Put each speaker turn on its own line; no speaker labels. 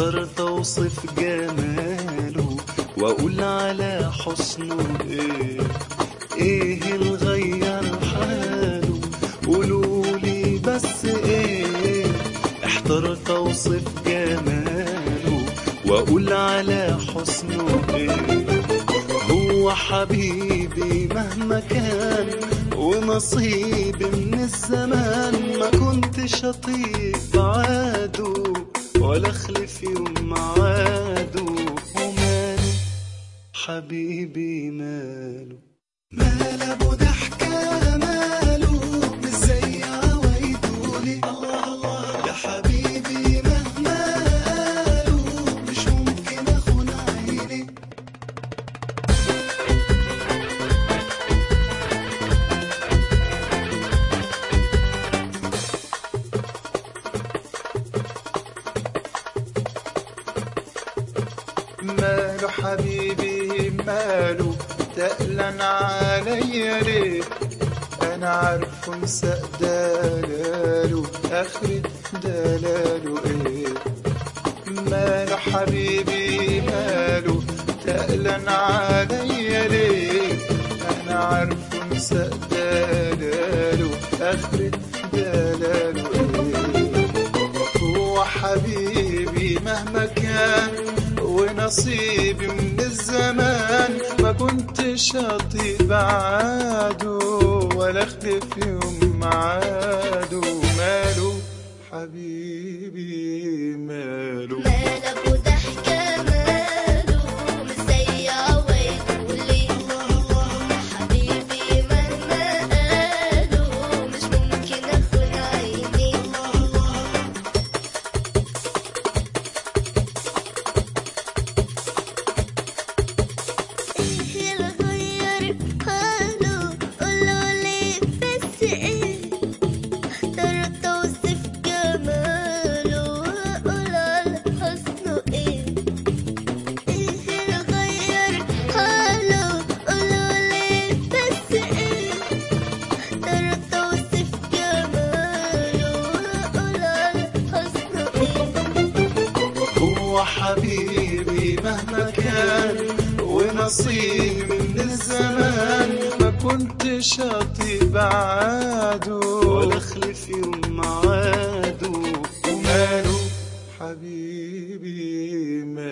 احترت اوصف جماله واقول على حسنه ايه ايه اللي غير حاله قولولي بس ايه احترت اوصف جماله واقول على حسنه ايه هو حبيبي مهما كان ونصيبي من الزمان ما كنتش اطيب بعاده ولا اخلف يوم معاده وماله حبيبي ماله مال ابو ضحكه ماله مش زي عوايدولي الله الله يا حبيبي مهما قالوا مش ممكن اخون عيني
ماله حبيبي ماله تقلن عليا ليه انا عارفه مساء دلاله اخرة دلاله ايه ماله حبيبي ماله تقلن عليا ليه انا عارفه مساء دلاله اخرة دلاله ايه هو حبيبي مهما كان ونصيبي من الزمان ما كنتش اطيب بعاده ولا اخلف يوم معاده ماله حبيبي ماله
مال ابو ضحكه ماله مش زي عوايدولي حبيبي مهما قالوا مش ممكن اخون عيني ايه اللي غير حاله قولولي بس ايه اخترت اوصف جماله واقول على حسنه ايه ايه اللي غير حاله قولولي بس ايه اخترت اوصف جماله واقول على حسنه ايه
هو حبيبي مهما كان
ونصيبي من الزمان ما كنتش اطيب بعاده
ولا اخلف يوم معاده
وماله حبيبي ماله